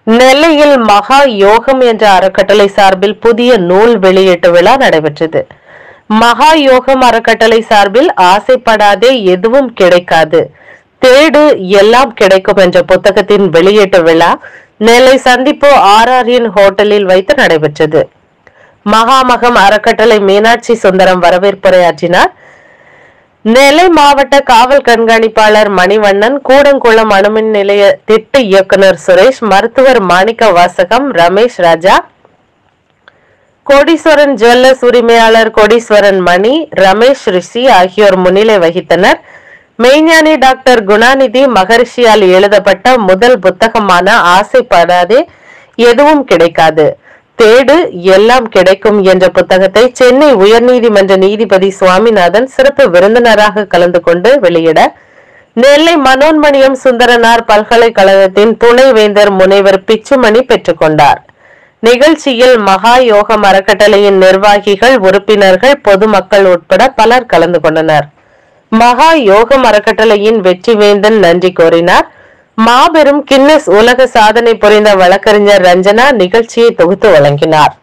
நெல்லையில் மகா யோகம் என்ற அறக்கட்டளை சார்பில் புதிய நூல் வெளியீட்டு விழா நடைபெற்றது மகா யோகம் அறக்கட்டளை சார்பில் ஆசைப்படாதே எதுவும் கிடைக்காது தேடு எல்லாம் கிடைக்கும் என்ற புத்தகத்தின் வெளியீட்டு விழா நெல்லை சந்திப்பு ஆர்ஆர்என் ஹோட்டலில் வைத்து நடைபெற்றது மகாமகம் அறக்கட்டளை மீனாட்சி சுந்தரம் வரவேற்புரையாற்றினார் நெல்லை மாவட்ட காவல் கண்காணிப்பாளர் மணிவண்ணன் கூடங்குளம் அணுமின் நிலைய திட்ட இயக்குனர் சுரேஷ் மருத்துவர் மாணிக்க வாசகம் ரமேஷ் ராஜா கோடீஸ்வரன் ஜுவல்லர்ஸ் உரிமையாளர் கோடீஸ்வரன் மணி ரமேஷ் ரிஷி ஆகியோர் முன்னிலை வகித்தனர் மெய்ஞானி டாக்டர் குணாநிதி மகரிஷியால் எழுதப்பட்ட முதல் புத்தகமான ஆசைப்படாதே எதுவும் கிடைக்காது தேடு எல்லாம் கிடைக்கும் என்ற புத்தகத்தை சென்னை உயர்நீதிமன்ற நீதிபதி சுவாமிநாதன் சிறப்பு விருந்தினராக கலந்து கொண்டு வெளியிட நெல்லை மனோன்மணியம் சுந்தரனார் பல்கலைக்கழகத்தின் துணைவேந்தர் முனைவர் பிச்சுமணி பெற்றுக்கொண்டார் நிகழ்ச்சியில் மகா யோகம் அறக்கட்டளையின் நிர்வாகிகள் உறுப்பினர்கள் பொதுமக்கள் உட்பட பலர் கலந்து கொண்டனர் மகா யோகம் அறக்கட்டளையின் வெற்றிவேந்தன் நன்றி கோரினார் மாபெரும் கின்னஸ் உலக சாதனை புரிந்த வழக்கறிஞர் ரஞ்சனா நிகழ்ச்சியை தொகுத்து வழங்கினார்